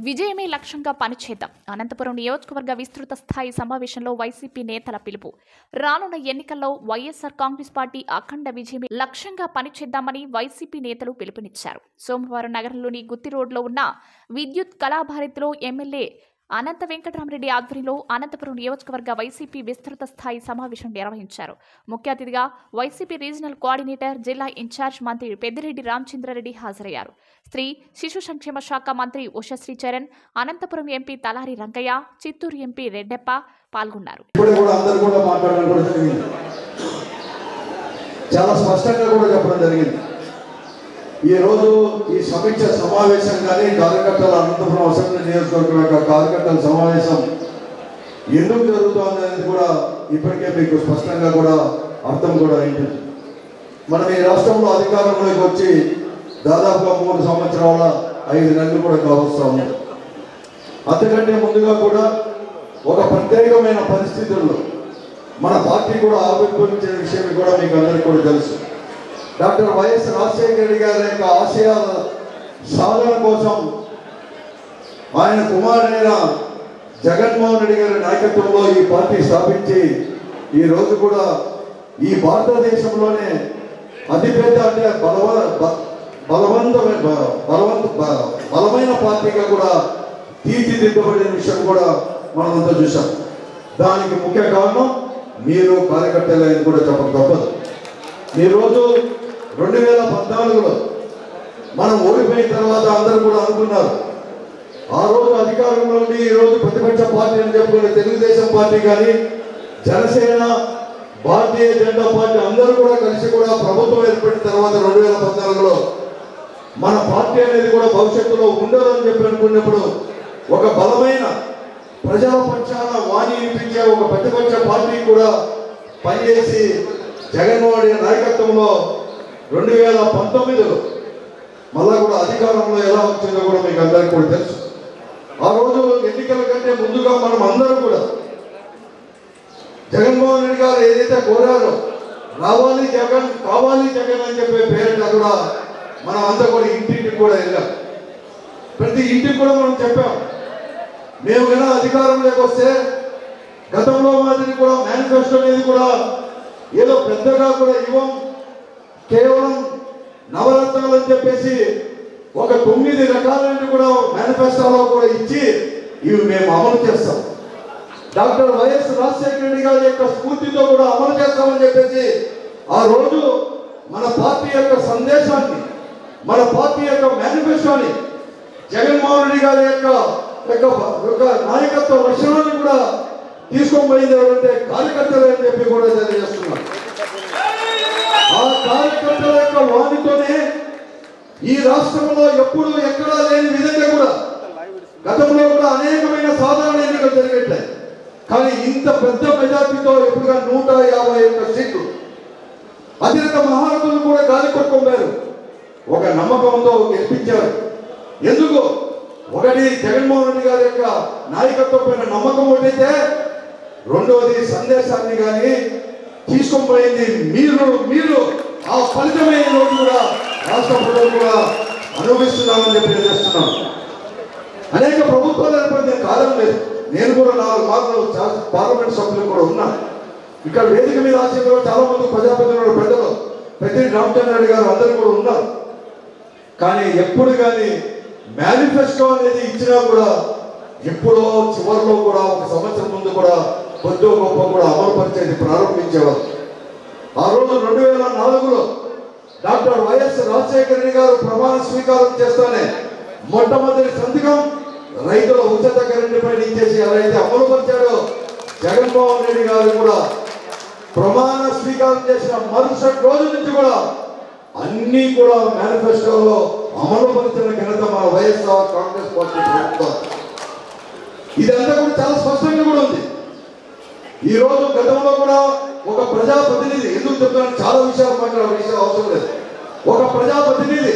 విజయమే లక్ష్యంగా పనిచేద్దాం అనంతపురం నియోజకవర్గ విస్తృత స్థాయి సమావేశంలో వైసీపీ నేతల పిలుపు రానున్న ఎన్నికల్లో వైఎస్ఆర్ కాంగ్రెస్ పార్టీ అఖండ విజయమే లక్ష్యంగా పనిచేద్దామని వైసీపీ నేతలు పిలుపునిచ్చారు సోమవారం నగరంలోని గుత్తి రోడ్లో ఉన్న విద్యుత్ కళాభారతిలో ఎమ్మెల్యే అనంత వెంకటరామరెడ్డి ఆధ్వర్యంలో అనంతపురం నియోజకవర్గ వైసీపీ విస్తృత స్థాయి సమావేశం నిర్వహించారు ముఖ్య అతిథిగా వైసీపీ రీజనల్ కోఆర్డినేటర్ జిల్లా ఇన్ఛార్జ్ మంత్రి పెద్దిరెడ్డి రామచంద్రారెడ్డి హాజరయ్యారు స్త్రీ శిశు సంక్షేమ శాఖ మంత్రి ఉషశ్రీ చరణ్ అనంతపురం ఎంపీ తలారి రంగయ్య చిత్తూరు ఎంపీ రెడ్డెప్ప పాల్గొన్నారు ఇప్పుడు కూడా అందరు కూడా మాట్లాడడం కూడా జరిగింది చాలా స్పష్టంగా కూడా చెప్పడం జరిగింది ఈ రోజు ఈ సమీక్ష సమావేశం కానీ కార్యకర్తల అనంతపురం అసెంబ్లీ నియోజకవర్గం యొక్క కార్యకర్తల సమావేశం ఎందుకు జరుగుతోంది అనేది కూడా ఇప్పటికే మీకు స్పష్టంగా కూడా అర్థం కూడా అయింది మనం ఈ రాష్ట్రంలో అధికారంలోకి వచ్చి దాదాపుగా మూడు సంవత్సరాల ఐదు నెలలు కూడా కావస్తా ఉంది అంతకంటే ముందుగా కూడా ఒక ప్రత్యేకమైన పరిస్థితుల్లో మన పార్టీ కూడా ఆవిర్భవించిన విషయం కూడా మీకు అందరికీ కూడా తెలుసు డాక్టర్ వైఎస్ రాజశేఖర రెడ్డి గారి యొక్క ఆశయాల సాధన కోసం ఆయన కుమారుడైన జగన్మోహన్ రెడ్డి గారి నాయకత్వంలో ఈ పార్టీ స్థాపించి ఈ రోజు కూడా ఈ భారతదేశంలోనే అతిపెద్ద అంటే బలవ బ- బలవంతమైన బ- బలవంత బ- బలమైన పార్టీగా కూడా తీర్చిదిద్దబడిన విషయం కూడా మనమంతా చూసాం దానికి ముఖ్య కారణం మీరు కార్యకర్తలు అని కూడా చెప్పక తప్పదు ఈ రోజు రెండు వేల పద్నాలుగులో మనం ఓడిపోయిన తర్వాత అందరూ కూడా అనుకున్నారు ఆ రోజు అధికారంలో ఉండి ఈ రోజు ప్రతిపక్ష పార్టీ అని చెప్పుకునే తెలుగుదేశం పార్టీ కానీ జనసేన భారతీయ జనతా పార్టీ అందరూ కూడా కలిసి కూడా ప్రభుత్వం ఏర్పడిన తర్వాత రెండు వేల పద్నాలుగులో మన పార్టీ అనేది కూడా భవిష్యత్తులో ఉండదు అని చెప్పి అనుకున్నప్పుడు ఒక బలమైన ప్రజల పక్షాన వాణి వినిపించే ఒక ప్రతిపక్ష పార్టీ కూడా పనిచేసి జగన్మోహన్ రెడ్డి నాయకత్వంలో రెండు వేల పంతొమ్మిదిలో మళ్ళా కూడా అధికారంలో ఎలా వచ్చిందో కూడా మీకు అందరికీ కూడా తెలుసు ఆ రోజు ఎన్నికల కంటే ముందుగా మనం అందరం కూడా జగన్మోహన్ రెడ్డి గారు ఏదైతే కోరారో రావాలి జగన్ కావాలి జగన్ అని చెప్పే పేరిట కూడా మనం అంతా కూడా ఇంటింటికి కూడా వెళ్ళాం ప్రతి ఇంటికి కూడా మనం చెప్పాం మేము కన్నా అధికారంలోకి వస్తే గతంలో మాదిరి కూడా మేనిఫెస్టో అనేది కూడా ఏదో పెద్దగా కూడా ఇవ్వం కేవలం నవరత్నాలు అని చెప్పేసి ఒక తొమ్మిది రకాలైన కూడా మేనిఫెస్టోలో కూడా ఇచ్చి ఇవి మేము అమలు చేస్తాం డాక్టర్ వైఎస్ రాజశేఖర రెడ్డి గారి యొక్క స్ఫూర్తితో కూడా అమలు చేస్తామని చెప్పేసి ఆ రోజు మన పార్టీ యొక్క సందేశాన్ని మన పార్టీ యొక్క మేనిఫెస్టోని జగన్మోహన్ రెడ్డి గారి యొక్క యొక్క యొక్క నాయకత్వ లక్షణాన్ని కూడా తీసుకొని పోయింది ఎవరంటే కార్యకర్తలు అని చెప్పి కూడా తెలియజేస్తున్నారు ఆ కార్యకర్తల యొక్క వాణితోనే ఈ రాష్ట్రంలో ఎప్పుడు ఎక్కడా లేని విధంగా కూడా గతంలో కూడా అనేకమైన సాధారణ ఎన్నికలు జరిగట్టాయి కానీ ఇంత పెద్ద మెజార్టీతో ఎప్పుడుగా నూట యాభై ఒక్క సీట్లు అత్యంత మహారథులు కూడా గాలి కొట్టుకోలేరు ఒక నమ్మకంతో గెలిపించారు ఎందుకు ఒకటి జగన్మోహన్ రెడ్డి గారి యొక్క నాయకత్వం పైన నమ్మకం ఒకటైతే రెండవది సందేశాన్ని కానీ తీసుకొని పోయింది మీరు మీరు ఆ ఫలితమే ఈ రోజు కూడా రాష్ట్ర ప్రజలు కూడా అనుభవిస్తున్నామని చెప్పి తెలియజేస్తున్నాను అనేక ప్రభుత్వాలు ఏర్పడిన కాలం లేదు నేను కూడా నాలుగు మార్లు చా- పార్లమెంట్ సభ్యులు కూడా ఉన్నా ఇక్కడ వేదిక మీద ఆశయంలో చాలా మంది ప్రజాప్రతినిధులు పెద్దలు పెద్ద రామచంద్ర గారు అందరూ కూడా ఉన్నారు కానీ ఎప్పుడు కానీ మేనిఫెస్టో అనేది ఇచ్చినా కూడా ఎప్పుడో చివరిలో కూడా ఒక సంవత్సరం ముందు కూడా కొద్ది గొప్ప కూడా అమలు పరిచేది ప్రారంభించేవారు ఆ రోజు రెండు వేల నాలుగులో డాక్టర్ వైఎస్ రాజశేఖర రెడ్డి గారు ప్రమాణ స్వీకారం చేస్తానే మొట్టమొదటి సంతకం రైతుల ఉచిత కరెంటు పైన ఇచ్చేసి ఎవరైతే అమలు పరిచాడో జగన్మోహన్ రెడ్డి గారు కూడా ప్రమాణ స్వీకారం చేసిన మరుసటి రోజు నుంచి కూడా అన్ని కూడా మేనిఫెస్టోలో అమలు పరిచిన ఘనత మన వైఎస్ఆర్ కాంగ్రెస్ పార్టీ ప్రభుత్వం ఇదంతా కూడా చాలా స్పష్టంగా కూడా ఉంది ఈ రోజు గతంలో కూడా ఒక ప్రజాప్రతినిధి ఎందుకు చెప్తున్నాను చాలా విషయాలు మాట్లాడే విషయం అవసరం లేదు ఒక ప్రజాప్రతినిధి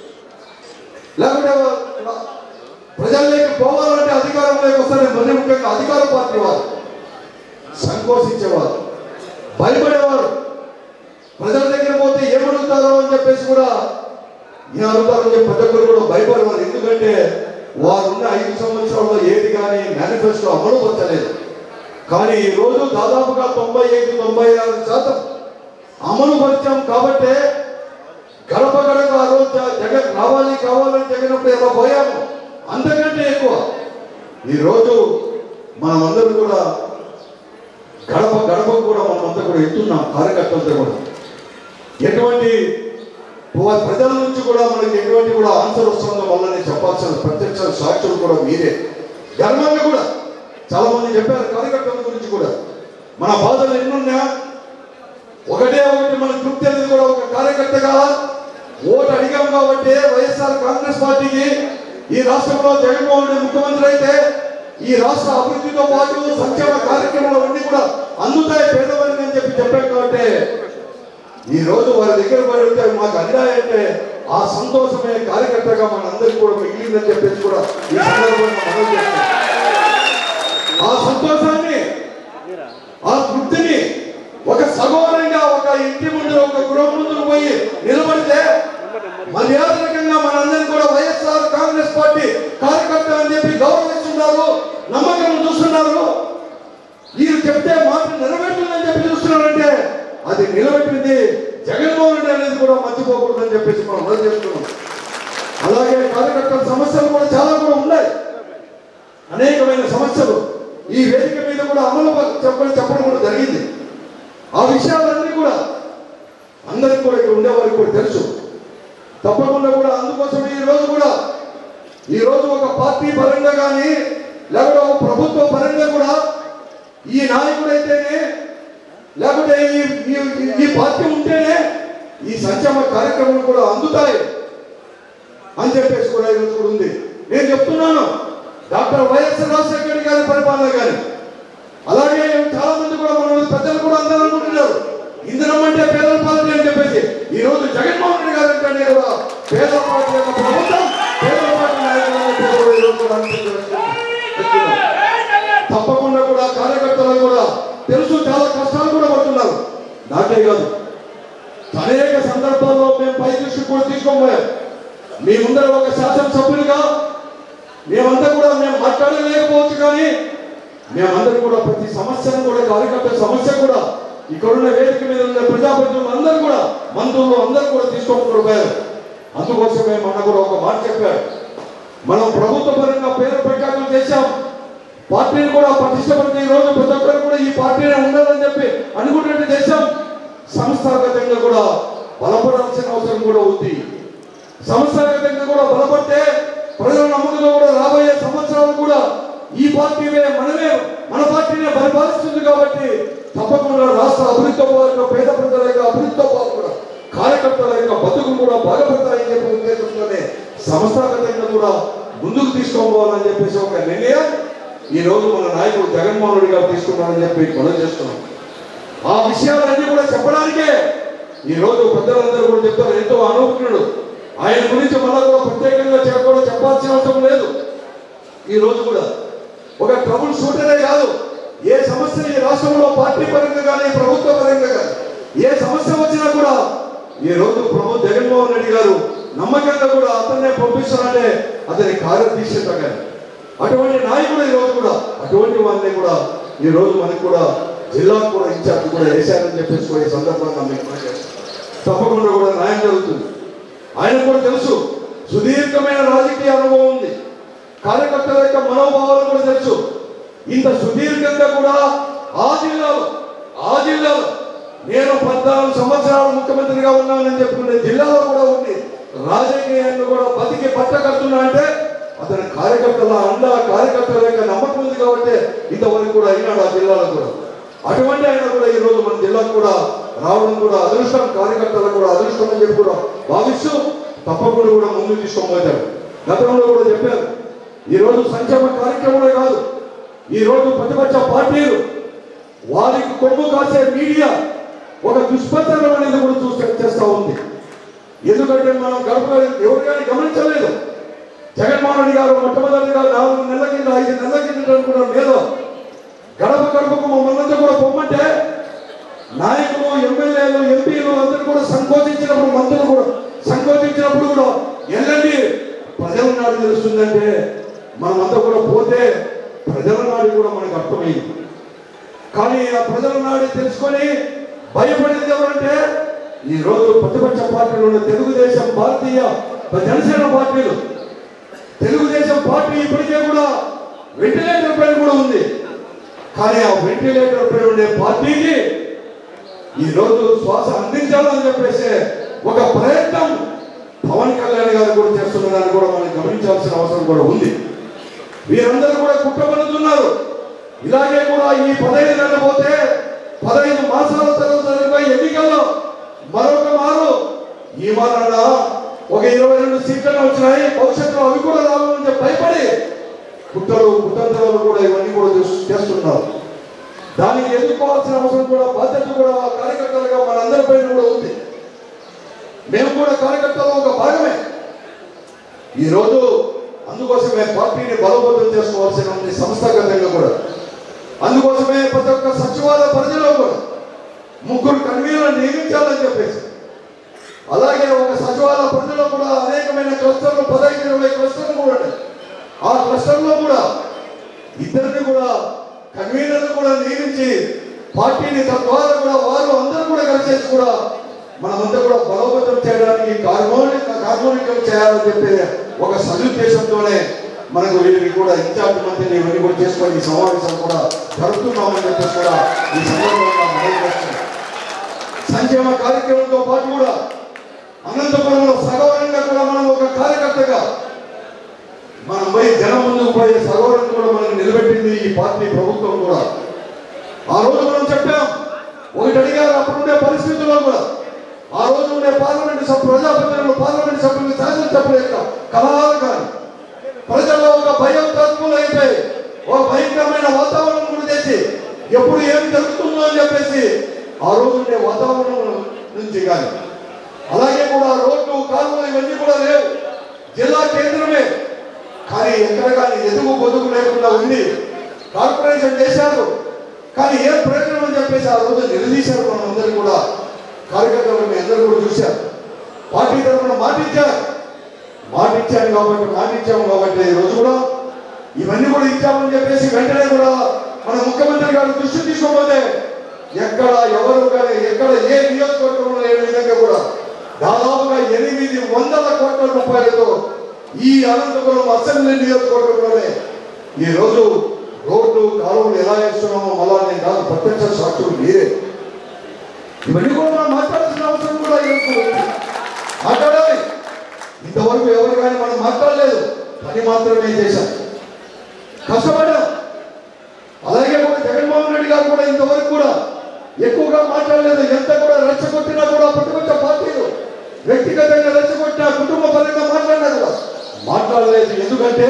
లేకుంటే ప్రజల్లోకి పోవాలంటే అధికారంలోకి వస్తారని మరి ముఖ్యంగా అధికార పార్టీ వారు సంకోచించేవారు భయపడేవారు ప్రజల దగ్గర పోతే ఏమడుగుతారో అని చెప్పేసి కూడా నేను అడుగుతారని చెప్పి ప్రతి ఒక్కరు కూడా భయపడేవారు ఎందుకంటే వారు ఉన్న ఐదు సంవత్సరాల్లో ఏది కానీ మేనిఫెస్టో అమలు పరచలేదు కానీ ఈ రోజు దాదాపుగా తొంభై ఐదు తొంభై ఆరు శాతం అమలు పరిచాం కాబట్టే గడప గడప ఆ రోజు జ- జగన్ రావాలి కావాలని జగనప్పుడు ఎలా పోయాము అంతకంటే ఎక్కువ ఈరోజు మనమందరం కూడా గడప గడప కూడా మనమంతా కూడా ఎత్తున్నాం కార్యకర్తలతో కూడా ఎటువంటి వా- ప్రజల నుంచి కూడా మనకి ఎటువంటి కూడా ఆన్సర్ వస్తుందో వల్లని చెప్పాల్సిన ప్రత్యక్ష సాక్షులు కూడా మీరే గర్వంగా కూడా చాలా మంది చెప్పారు కార్యకర్తల గురించి కూడా మన బాధలు ఎన్నున్నా ఒకటే ఒకటి మన తృప్తి అనేది కూడా ఒక కార్యకర్తగా ఓటు అడిగాం కాబట్టి వైఎస్ఆర్ కాంగ్రెస్ పార్టీకి ఈ రాష్ట్రంలో జగన్మోహన్ రెడ్డి ముఖ్యమంత్రి అయితే ఈ రాష్ట్ర అభివృద్ధితో పాటు సంక్షేమ కార్యక్రమాలు అన్ని కూడా అందుతాయి పేదవారికి అని చెప్పి చెప్పాం కాబట్టి ఈ రోజు వారి దగ్గర పడితే మాకు అందాయంటే ఆ సంతోషమే కార్యకర్తగా మనందరికీ కూడా మిగిలిందని చెప్పేసి కూడా ఈ సందర్భంగా మనం చేస్తాం ఆ సంతోషాన్ని ఆ తృప్తిని ఒక సగౌరవంగా ఒక ఇంటి ముందు ఒక గృహం ముందు పోయి నిలబడితే మర్యాదరకంగా మనందరినీ కూడా వైఎస్ఆర్ కాంగ్రెస్ పార్టీ కార్యకర్త అని చెప్పి గౌరవిస్తున్నారు నమ్మకం చూస్తున్నారు వీరు చెప్తే మాట నిలబెట్టిందని చెప్పి చూస్తున్నారంటే అది నిలబెట్టింది జగన్మోహన్ రెడ్డి అనేది కూడా మర్చిపోకూడదని చెప్పేసి మనం మనం చేస్తున్నాం అలాగే కార్యకర్తల సమస్యలు కూడా చాలా కూడా ఉన్నాయి అనేకమైన సమస్యలు ఈ వేదిక మీద కూడా అమలు ప- చెప్పడం చెప్పడం కూడా జరిగింది ఆ విషయాలన్నీ కూడా అందరికి కూడా ఇక్కడ ఉండేవారికి కూడా తెలుసు తప్పకుండా కూడా అందుకోసమే ఈ రోజు కూడా ఈ రోజు ఒక పార్టీ పరంగా కానీ లేకపోతే ఒక ప్రభుత్వ పరంగా కూడా ఈ నాయకుడు అయితేనే లేకపోతే ఈ ఈ- ఈ పార్టీ ఉంటేనే ఈ సంక్షేమ కార్యక్రమాలు కూడా అందుతాయి అని చెప్పేసి కూడా ఈరోజు కూడా ఉంది నేను చెప్తున్నాను డాక్టర్ వైఎస్ రాజశేఖర రెడ్డి గారి పరిపాలన కానీ అలాగే చాలా మంది కూడా మన పెద్దలు కూడా అందరూ అనుకుంటున్నారు ఇంధనం అంటే పేదల పార్టీ అని చెప్పేసి ఈ రోజు జగన్మోహన్ రెడ్డి గారు అంటే కూడా పేదల పార్టీ యొక్క ప్రభుత్వం పేదల పార్టీ నాయకులు అని చెప్పేసి కూడా ఈరోజు కూడా అనుకుంటున్నారు. తప్పకుండా కూడా కార్యకర్తలు కూడా తెలుసు చాలా కష్టాలు కూడా పడుతున్నారు నాకే కాదు అనేక సందర్భాల్లో మేము పై దృష్టి కూడా తీసుకోబోయాం మీ ముందర ఒక శాసనసభ్యులుగా మేమంతా కూడా మేము మాట్లాడలేకపోవచ్చు కానీ మేమందరం కూడా ప్రతి సమస్యను కూడా కార్యకర్త సమస్య కూడా ఇక్కడున్న వేదిక మీద ఉన్న ప్రజాప్రతినిధులు అందరూ కూడా మంత్రులు అందరూ కూడా తీసుకోకుండా పోయారు అందుకోసమే మన కూడా ఒక మాట చెప్పారు మనం ప్రభుత్వ పరంగా పేరు ప్రఖ్యాతులు చేశాం పార్టీని కూడా పటిష్టపడితే ఈ రోజు ప్రతి ఒక్కరు కూడా ఈ పార్టీనే ఉండాలని చెప్పి అనుకున్నట్టు చేశాం సంస్థాగతంగా కూడా బలపడాల్సిన అవసరం కూడా ఉంది సంస్థాగతంగా కూడా బలపడితే ప్రజల నమ్మకంలో కూడా రాబోయే సంవత్సరాలు కూడా ఈ పార్టీనే మనమే మన పార్టీనే పరిపాలిస్తుంది కాబట్టి తప్పకుండా రాష్ట్ర అభివృద్ధితో పాటు పేద ప్రజల యొక్క అభివృద్ధితో పాటు కూడా కార్యకర్తల యొక్క బతుకు కూడా బాగుపడతాయని చెప్పే ఉద్దేశంతోనే సంస్థాగతంగా కూడా ముందుకు తీసుకోవాలని చెప్పేసి ఒక నిర్ణయం ఈ రోజు మన నాయకుడు జగన్మోహన్ రెడ్డి గారు తీసుకున్నారని చెప్పి మనం చేస్తున్నాం ఆ విషయాలన్నీ కూడా చెప్పడానికే ఈ రోజు పెద్దలందరూ కూడా చెప్తారు ఎంతో అనుభవజ్ఞుడు ఆయన గురించి మళ్ళా కూడా ప్రత్యేకంగా చెప్పడం చెప్పాల్సిన అవసరం లేదు ఈ రోజు కూడా ఒక ట్రబుల్ షూటరే కాదు ఏ సమస్య ఈ రాష్ట్రంలో పార్టీ పరంగా కానీ ప్రభుత్వ పరంగా కానీ ఏ సమస్య వచ్చినా కూడా ఈ రోజు ప్రభు జగన్మోహన్ రెడ్డి గారు నమ్మకంగా కూడా అతన్నే పంపిస్తారంటే అతని కార్యదీక్షత కానీ అటువంటి నాయకుడు ఈ రోజు కూడా అటువంటి వారిని కూడా ఈ రోజు మనకు కూడా జిల్లాకు కూడా ఇన్ఛార్జ్ కూడా వేశారని చెప్పేసి కూడా ఈ సందర్భంగా మీకు మనం చేస్తాం. తప్పకుండా కూడా న్యాయం జరుగుతుంది ఆయన కూడా తెలుసు సుదీర్ఘమైన రాజకీయ అనుభవం ఉంది కార్యకర్తల యొక్క మనోభావాలు కూడా తెలుసు ఇంత సుదీర్ఘంగా కూడా ఆ జిల్లాలో ఆ జిల్లాలో నేను పద్నాలుగు సంవత్సరాలు ముఖ్యమంత్రిగా ఉన్నానని చెప్పుకునే జిల్లాలో కూడా ఉంది రాజకీయాన్ని కూడా బతికి పట్ట కడుతున్నా అంటే అతని కార్యకర్తల అండ కార్యకర్తల యొక్క నమ్మకం ఉంది కాబట్టి ఇంతవరకు కూడా అయినాడు ఆ జిల్లాలో కూడా అటువంటి ఆయన కూడా ఈ రోజు మన జిల్లాకు కూడా రావడం కూడా అదృష్టం కార్యకర్తలకు కూడా అదృష్టం అని చెప్పి కూడా భావిస్తూ తప్పకుండా కూడా ముందుకు తీసుకోబోతారు గతంలో కూడా చెప్పారు ఈ రోజు సంక్షేమ కార్యక్రమమే కాదు ఈ రోజు ప్రతిపక్ష పార్టీలు వారికి కొమ్ము కాసే మీడియా ఒక దుష్ప్రచారం అనేది కూడా చూస్తే చేస్తా ఉంది ఎందుకంటే మనం గడప ఎవరు కానీ గమనించలేదు జగన్మోహన్ రెడ్డి గారు మొట్టమొదటిగా నాలుగు నెలల కింద ఐదు నెలల కింద అనుకున్నాం లేదు గడప గడపకు మమ్మల్ని కూడా పొమ్మంటే నాయకులు ఎమ్మెల్యేలు ఎంపీలు అందరూ కూడా సంకోచించినప్పుడు మంత్రులు కూడా సంకోచించినప్పుడు కూడా వెళ్ళండి ప్రజల నాడు తెలుస్తుందంటే మనమంతా కూడా పోతే ప్రజల నాడి కూడా మనకు అర్థమైంది కానీ ఆ ప్రజల నాడి తెలుసుకొని భయపడేది ఎవరంటే ఈ రోజు ప్రతిపక్ష పార్టీలు ఉన్న తెలుగుదేశం భారతీయ జనసేన పార్టీలు తెలుగుదేశం పార్టీ ఇప్పటికే కూడా వెంటిలేటర్ పైన కూడా ఉంది కానీ ఆ వెంటిలేటర్ పైన ఉండే పార్టీకి ఈ రోజు శ్వాస అందించాలని చెప్పేసి ఒక ప్రయత్నం పవన్ కళ్యాణ్ గారు కూడా చేస్తున్నదాన్ని కూడా మనం గమనించాల్సిన అవసరం కూడా ఉంది వీరందరూ కూడా కుట్రపడుతున్నారు ఇలాగే కూడా ఈ పదహైదు నెలలు పోతే పదహైదు మాసాల తర్వాత జరిగే ఎన్నికల్లో మరొక మారు ఈ మారాడ ఒక ఇరవై రెండు సీట్లను వచ్చినాయి భవిష్యత్తులో అవి కూడా రావాలని చెప్పి భయపడి కుట్రలు కుట్రంతరాలు కూడా ఇవన్నీ కూడా చేస్- చేస్తున్నారు దానికి ఎదుర్కోవాల్సిన అవసరం కూడా బాధ్యత కూడా కార్యకర్తలుగా మనందరిపైన కూడా ఉంది మేము కూడా కార్యకర్తలు ఒక భాగమే ఈరోజు అందుకోసమే పార్టీని బలోపేతం చేసుకోవాల్సిన ఉంది సంస్థాగతంగా కూడా అందుకోసమే ప్రతి ఒక్క సచివాలయ పరిధిలో కూడా ముగ్గురు కన్వీనర్ నియమించాలని చెప్పేసి అలాగే ఒక సచివాలయ పరిధిలో కూడా అనేకమైన క్లస్టర్లు పదహైదు ఇరవై క్లస్టర్లు కూడా ఉన్నాయి ఆ క్లస్టర్లో కూడా ఇద్దరిని కూడా కన్వీనర్లు కూడా నియమించి పార్టీని తద్వారా కూడా వారు అందరూ కూడా కలిసేసి కూడా మనమంతా కూడా బలోపేతం చేయడానికి కార్మోనిక కార్మోనికం చేయాలని చెప్పి ఒక సదుద్దేశంతోనే మనకు వీటిని కూడా ఇన్ఛార్జ్ మంత్రిని ఇవన్నీ కూడా చేసుకొని ఈ సమావేశం కూడా జరుపుతున్నామని చెప్పేసి కూడా ఈ సందర్భంగా మనవి చేస్తున్నాం సంక్షేమ కార్యక్రమంతో పాటు కూడా అనంతపురంలో సగౌరవంగా కూడా మనం ఒక కార్యకర్తగా మనం పోయి జనం ముందుకు పోయే సగౌరవం కూడా మనకు నిలబెట్టింది ఈ పార్టీ ప్రభుత్వం కూడా ఆ రోజు మనం చెప్పాం ఒకటి అడిగారు అప్పుడుండే పరిస్థితుల్లో కూడా ఆ రోజు ఉండే పార్లమెంట్ సభ్యులు ప్రజాప్రతినిధులు పార్లమెంట్ సభ్యులు శాసనసభ్యుల యొక్క కలహాలు కానీ ప్రజల్లో ఒక భయం తత్పులు అయిపోయి ఒక భయంకరమైన వాతావరణం కూడా తెచ్చి ఎప్పుడు ఏమి జరుగుతుందో అని చెప్పేసి ఆ రోజు ఉండే వాతావరణం నుంచి కానీ అలాగే కూడా రోడ్లు కాలువలు ఇవన్నీ కూడా లేవు జిల్లా కేంద్రమే కానీ ఎక్కడ కానీ ఎదుగు పొదుగు లేకుండా ఉంది కార్పొరేషన్ చేశారు కానీ ఏం ప్రయోజనం అని చెప్పేసి ఆ రోజు నిలదీశారు మనం అందరూ కూడా కార్యకర్తలు మీ అందరూ కూడా చూశారు పార్టీ తరఫున మాటిచ్చారు మాటిచ్చాను కాబట్టి మాటిచ్చాము కాబట్టి ఈ రోజు కూడా ఇవన్నీ కూడా ఇచ్చామని చెప్పేసి వెంటనే కూడా మన ముఖ్యమంత్రి గారు దృష్టి తీసుకోకపోతే ఎక్కడ ఎవరు కానీ ఎక్కడ ఏ నియోజకవర్గంలో లేని విధంగా కూడా దాదాపుగా ఎనిమిది వందల కోట్ల రూపాయలతో ఈ అనంతపురం అసెంబ్లీ నియోజకవర్గంలోనే ఈ రోజు రోడ్లు కాలువలు ఎలా వేస్తున్నామో మళ్ళా నేను కాదు ప్రత్యక్ష సాక్షులు మీరే ఇవన్నీ కూడా మనం మాట్లాడాల్సిన అవసరం కూడా ఈరోజు ఉంది. మాట్లాడాలి ఇంతవరకు ఎవరు కానీ మనం మాట్లాడలేదు పని మాత్రమే చేశాం కష్టపడ్డాం అలాగే కూడా జగన్మోహన్ రెడ్డి గారు కూడా ఇంతవరకు కూడా ఎక్కువగా మాట్లాడలేదు ఎంత కూడా రెచ్చగొట్టినా కూడా ప్రతిపక్ష పార్టీలు వ్యక్తిగతంగా రెచ్చగొట్టినా కుటుంబ పరంగా మాట్లాడినా కూడా మాట్లాడలేదు ఎందుకంటే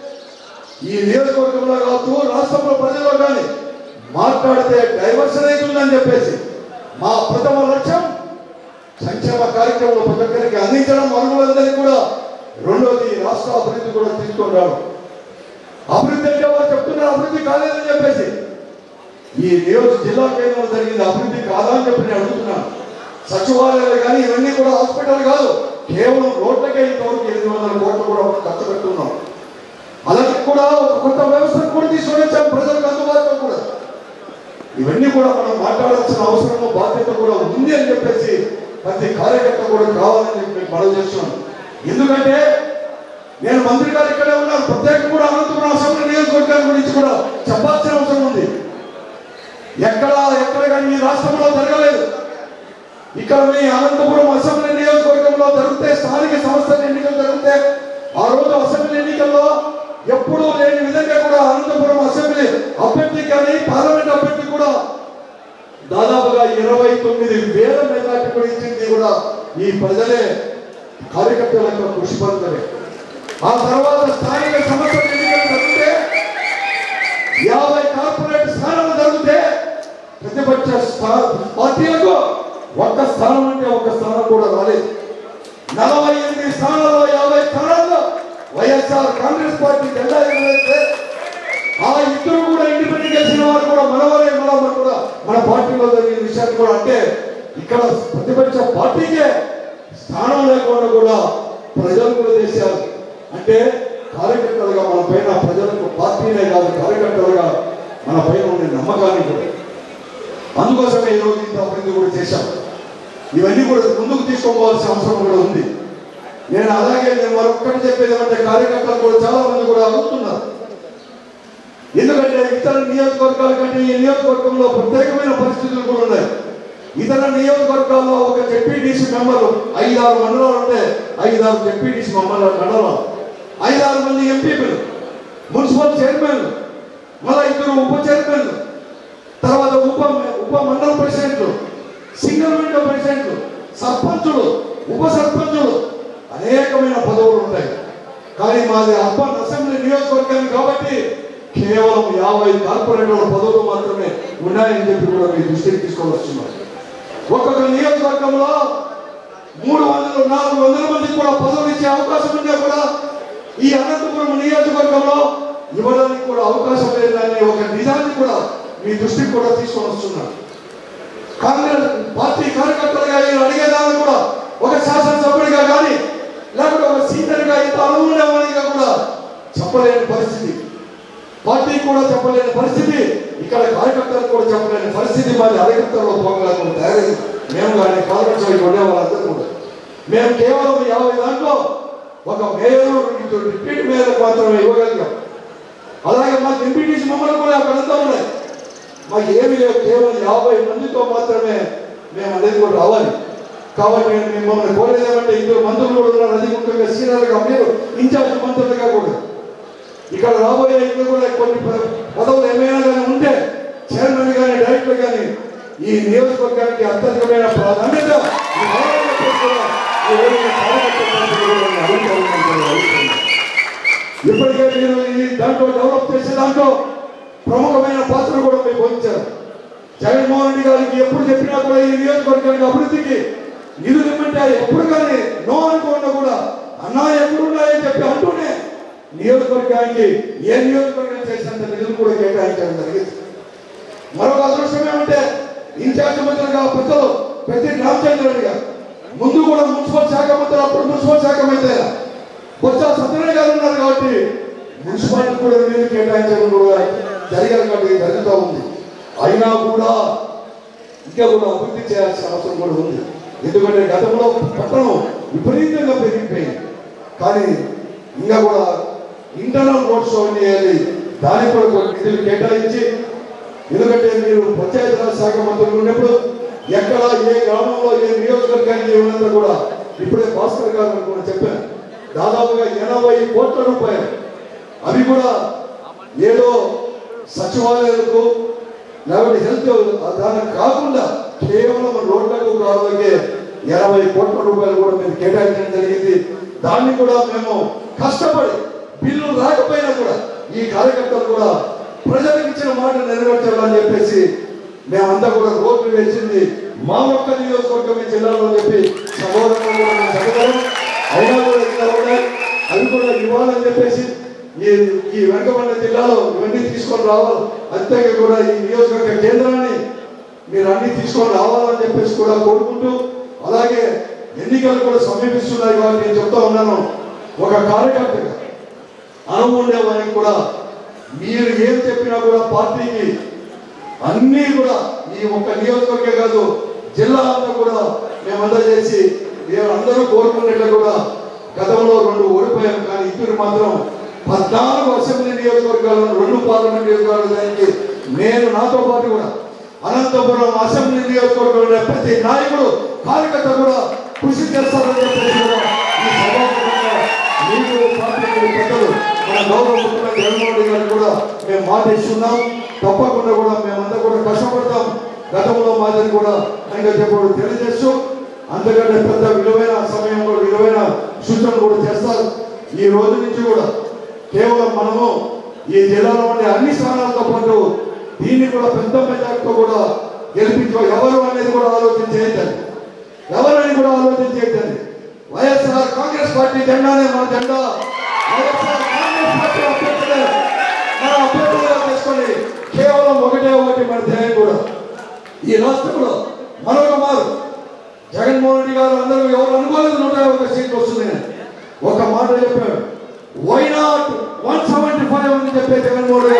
ఈ నియోజకవర్గంలో కావచ్చు రాష్ట్రంలో ప్రజల్లో కానీ మాట్లాడితే డైవర్షన్ అవుతుందని చెప్పేసి మా ప్రథమ లక్ష్యం సంక్షేమ కార్యక్రమంలో ప్రతి ఒక్కరికి అందించడం అర్హులందరికీ కూడా రెండోది రాష్ట్ర అభివృద్ధి కూడా తీసుకొని రావడం అభివృద్ధి అంటే వారు చెప్తున్నారు అభివృద్ధి కాలేదని చెప్పేసి ఈ నియోజక జిల్లా కేంద్రంలో జరిగింది అభివృద్ధి కాదా అని చెప్పి నేను అడుగుతున్నాను సచివాలయాలు కానీ ఇవన్నీ కూడా హాస్పిటల్ కాదు కేవలం రోడ్లకే ఇంతవరకు ఎనిమిది వందల కోట్లు కూడా మనం ఖర్చు పెడుతున్నాం అలాగే కూడా ఒక కొత్త వ్యవస్థను కూడా తీసుకొని వచ్చాం ప్రజలకు అందుబాటులో కూడా ఇవన్నీ కూడా మనం మాట్లాడాల్సిన అవసరం బాధ్యత కూడా ఉంది అని చెప్పేసి ప్రతి కార్యకర్త కూడా కావాలని చెప్పి నేను మనవి చేస్తున్నాను ఎందుకంటే నేను మంత్రి గారు ఇక్కడే ఉన్నారు ప్రత్యేకంగా కూడా అనంతపురం అసెంబ్లీ నియోజకవర్గాల గురించి కూడా చెప్పాల్సిన అవసరం ఉంది ఎక్కడ ఎక్కడ కానీ ఈ రాష్ట్రంలో జరగలేదు ఇక్కడ మీ అనంతపురం అసెంబ్లీ నియోజకవర్గంలో జరిగితే స్థానిక సంస్థల ఎన్నికలు జరిగితే ఆ రోజు అసెంబ్లీ ఎన్నికల్లో ఎప్పుడూ లేని విధంగా కూడా అనంతపురం అసెంబ్లీ అభ్యర్థి కానీ పార్లమెంట్ అభ్యర్థి కూడా దాదాపుగా ఇరవై తొమ్మిది వేల మెజార్టీ కూడా ఇచ్చింది కూడా ఈ ప్రజలే కార్యకర్తల యొక్క కృషి ఫలితమే ఆ తర్వాత స్థానిక సంస్థల ఎన్నికలు జరిగితే యాభై కార్పొరేట్ స్థానాలు జరిగితే ప్రతిపక్ష స్థా- పార్టీలకు ఒక్క స్థానం అంటే ఒక్క స్థానం కూడా రాలేదు నలభై ఎనిమిది స్థానాల్లో యాభై స్థానాల్లో వైఎస్ఆర్ కాంగ్రెస్ పార్టీ జెండా ఎగరేస్తే ఆ ఇద్దరు కూడా ఇండిపెండెంట్ గెలిచిన వారు కూడా మనవరే మన కూడా మన పార్టీలో జరిగిన విషయాన్ని కూడా అంటే ఇక్కడ ప్రతిపక్ష పార్టీకే స్థానం లేకుండా కూడా ప్రజలు కూడా చేశారు అంటే కార్యకర్తలుగా మన పైన పార్టీనే కాదు కార్యకర్తలుగా మన పైన ఉండే నమ్మకాన్ని కూడా అందుకోసమే ఈరోజు ఇంత అభివృద్ధి కూడా చేశాం ఇవన్నీ కూడా ముందుకు తీసుకోవాల్సిన అవసరం కూడా ఉంది నేను అలాగే నేను మరొక్కటి చెప్పేది ఏమంటే కార్యకర్తలు కూడా చాలా మంది కూడా అడుగుతున్నారు ఎందుకంటే ఇతర నియోజకవర్గాల కంటే ఈ నియోజకవర్గంలో ప్రత్యేకమైన పరిస్థితులు కూడా ఉన్నాయి ఇతర నియోజకవర్గాల్లో ఒక జెడ్పీటీసీ మెంబర్లు ఐదారు మండలాలు ఉంటే ఐదారు జెడ్పీటీసీ మండల మండలాలు ఐదారు మంది ఎంపీలు మున్సిపల్ చైర్మన్లు మళ్ళా ఇద్దరు ఉప చైర్మన్లు తర్వాత ఉప ఉప మండల ప్రెసిడెంట్లు సింగిల్ విండో ప్రెసిడెంట్లు సర్పంచులు ఉప సర్పంచులు అనేకమైన పదవులు ఉంటాయి కానీ మాది అర్బన్ అసెంబ్లీ నియోజకవర్గం కాబట్టి కేవలం యాభై కార్పొరేటర్ల పదవులు మాత్రమే ఉన్నాయని చెప్పి కూడా మీ దృష్టికి తీసుకొని వస్తున్నారు ఒక్కొక్క నియోజకవర్గంలో మూడు వందలు నాలుగు వందల మందికి కూడా పదవులు ఇచ్చే అవకాశం ఉన్నా కూడా ఈ అనంతపురం నియోజకవర్గంలో ఇవ్వడానికి కూడా అవకాశం లేదని ఒక నిజాన్ని కూడా మీ దృష్టికి కూడా తీసుకొని వస్తున్నారు కాంగ్రెస్ పార్టీ కార్యకర్తలుగా ఈయన అడిగేదాన్ని కూడా ఒక శాసనసభ్యుడిగా కానీ లేకపోతే ఒక సీనియర్గా ఇంత అనుభవం ఉండేవాడిగా కూడా చెప్పలేని పరిస్థితి పార్టీ కూడా చెప్పలేని పరిస్థితి ఇక్కడ కార్యకర్తలకు కూడా చెప్పలేని పరిస్థితి మాది అధికర్తల్లో పోగలను తయారైంది మేము కానీ పార్లమెంట్ సభ్యులు ఉండే వాళ్ళందరూ కూడా మేము కేవలం యాభై దాంట్లో ఒక మేయర్ డిప్యూటీ మేయర్ మాత్రమే ఇవ్వగలిగాం అలాగే మా ఎంపీటీసీ మమ్మల్ని కూడా అక్కడంతా ఉన్నాయి మాకు ఏమీ లేవు కేవలం యాభై మందితో మాత్రమే మేము అనేది కూడా రావాలి కాబట్టి నేను మిమ్మల్ని కోరేది ఏమంటే ఇద్దరు మంత్రులు కూడా ఉన్నారు అది ముఖ్యంగా సీనియర్గా మీరు ఇన్ఛార్జ్ మంత్రులుగా కూడా ఇక్కడ రాబోయే ఇంకా కూడా కొన్ని ప- పదవులు ఏమైనా కానీ ఉంటే చైర్మన్ కానీ డైరెక్టర్ కానీ ఈ నియోజకవర్గానికి అత్యధికమైన ప్రాధాన్యత ఈ పదవులు చెప్పేసి కూడా ఈ వేదిక కార్యకర్తలందరికీ కూడా నేను అభినందనలు తెలుపుతున్నాను. ఇప్పటికే మీరు ఈ దాంట్లో డెవలప్ చేసే దాంట్లో ప్రముఖమైన పాత్ర కూడా మీరు వహించారు జగన్మోహన్ రెడ్డి గారికి ఎప్పుడు చెప్పినా కూడా ఈ నియోజకవర్గానికి అభివృద్ధికి నిధులు ఇమ్మంటే ఎప్పుడు కానీ నో అనుకోకుండా కూడా అన్నా ఎప్పుడు ఉన్నాయని చెప్పి అంటూనే నియోజకవర్గానికి ఏ నియోజకవర్గం చేసినంత నిధులు కూడా కేటాయించడం జరిగింది మరొక అదృష్టం ఏమంటే ఇన్ఛార్జ్ మంత్రులుగా పెద్దలు పెద్ద రామచంద్ర రెడ్డి గారు ముందు కూడా మున్సిపల్ శాఖ మంత్రి అప్పుడు మున్సిపల్ శాఖ మంత్రి బొత్స సత్యనారాయణ గారు ఉన్నారు కాబట్టి మున్సిపాలిటీ కూడా నిధులు కేటాయించడం కూడా జరిగారు కాబట్టి జరుగుతూ ఉంది అయినా కూడా ఇంకా కూడా అభివృద్ధి చేయాల్సిన అవసరం కూడా ఉంది ఎందుకంటే గతంలో పట్టణం విపరీతంగా పెరిగిపోయింది కానీ ఇంకా కూడా ఇంటర్నల్ రోడ్స్ అవన్నీ చేయాలి దానికి కూడా కొన్ని నిధులు కేటాయించి ఎందుకంటే మీరు పంచాయతీరాజ్ శాఖ మంత్రులు ఉన్నప్పుడు ఎక్కడ ఏ గ్రామంలో ఏ నియోజకవర్గానికి ఉన్నంత కూడా ఇప్పుడే భాస్కర్ గారు కూడా చెప్పాను దాదాపుగా ఎనభై కోట్ల రూపాయలు అవి కూడా ఏదో సచివాలయాలకు లేకపోతే హెల్త్ దానికి కాకుండా కేవలం రోడ్లకు కావాలంటే ఎనభై కోట్ల రూపాయలు కూడా మేము కేటాయించడం జరిగింది దాన్ని కూడా మేము కష్టపడి బిల్లు రాకపోయినా కూడా ఈ కార్యకర్తలు కూడా ప్రజలకు ఇచ్చిన మాట నెరవేర్చాలని చెప్పేసి మేమంతా కూడా రోడ్లు వేసింది మా ఒక్క నియోజకవర్గం ఈ జిల్లాలో అని చెప్పి సహోదరులు కూడా మేము చెప్పగలం అయినా కూడా ఇంకా ఉన్నాయి అవి కూడా ఇవ్వాలని చెప్పేసి ఈ ఈ వెనకబడిన జిల్లాలో ఇవన్నీ తీసుకొని రావాలి అంతేగా కూడా ఈ నియోజకవర్గ కేంద్రాన్ని మీరు అన్ని తీసుకొని రావాలని చెప్పేసి కూడా కోరుకుంటూ అలాగే ఎన్నికలు కూడా సమీపిస్తున్నాయి కాబట్టి నేను చెప్తా ఉన్నాను ఒక కార్యకర్తగా అనుభవం ఉండేవారికి కూడా మీరు ఏం చెప్పినా కూడా పార్టీకి అన్నీ కూడా ఈ ఒక్క నియోజకవర్గే కాదు జిల్లా అంతా కూడా మేమందరూ చేసి మేము అందరూ కోరుకున్నట్లు కూడా గతంలో రెండు ఓడిపోయాం కానీ ఇప్పుడు మాత్రం పద్నాలుగు అసెంబ్లీ నియోజకవర్గాలను రెండు పార్లమెంట్ నియోజకవర్గాలకి నేను నాతో పాటు కూడా అనంతపురం అసెంబ్లీ నియోజకవర్గంలో ప్రతి నాయకుడు కార్యకర్త కూడా కృషి చేస్తారని చెప్పేసి కూడా ఈ సభాముఖంగా మీకు పార్టీ పెద్దలు మన గౌరవ ముఖ్యమంత్రి జగన్మోహన్ రెడ్డి గారు కూడా మేము మాట ఇస్తున్నాం తప్పకుండా కూడా మేమంతా కూడా కష్టపడతాం గతంలో మాదిరి కూడా ఆయన చెప్పడం తెలియజేస్తూ అంతకంటే పెద్ద విలువైన సమయంలో విలువైన సూచనలు కూడా చేస్తారు ఈ రోజు నుంచి కూడా కేవలం మనము ఈ జిల్లాలో ఉండే అన్ని స్థానాలతో పాటు దీన్ని కూడా పెద్ద మెజార్టీతో కూడా గెలిపించ ఎవరు అనేది కూడా ఆలోచన చేయొద్దండి ఎవరని కూడా ఆలోచన చేయొద్దండి వైఎస్ఆర్ కాంగ్రెస్ పార్టీ జెండానే మన జెండా వైఎస్ఆర్ కాంగ్రెస్ పార్టీ అభ్యర్థులే మన అభ్యర్థులుగా చేసుకొని కేవలం ఒకటే ఒకటి మన ధ్యేయం కూడా ఈ రాష్ట్రంలో మరొక మారు జగన్మోహన్ రెడ్డి గారు అందరూ ఎవరు అనుకోలేదు నూట యాభై ఒక సీట్లు వస్తుందని ఒక మాట చెప్పాడు why not one seventy five అని చెప్పే జగన్మోహన్ రెడ్డి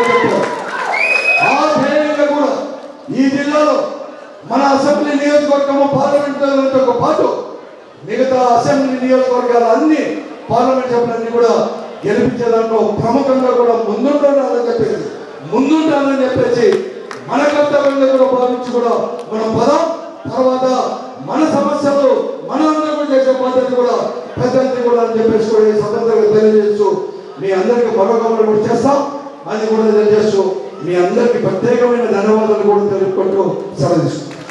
నియోజకవర్గంతో పాటు మిగతా అసెంబ్లీ నియోజకవర్గాలు అన్ని పార్లమెంట్ సభ్యులన్నీ కూడా గెలిపించే దాంట్లో ప్రముఖంగా కూడా ముందుంటానని చెప్పేసి ముందుంటానని చెప్పేసి మన కర్తవ్యంగా కూడా భావించి కూడా మనం పదం తర్వాత మన సమస్యలు మన అందరూ చేసే పద్ధతి కూడా పెద్దది కూడా అని చెప్పేసి కూడా ఈ సందర్భంగా తెలియజేస్తూ మీ అందరికీ మరొక మాట కూడా చేస్తాం అని కూడా తెలియజేస్తూ మీ అందరికీ ప్రత్యేకమైన ధన్యవాదాలు కూడా తెలుపుకుంటూ సెలవు తీసుకుంటాం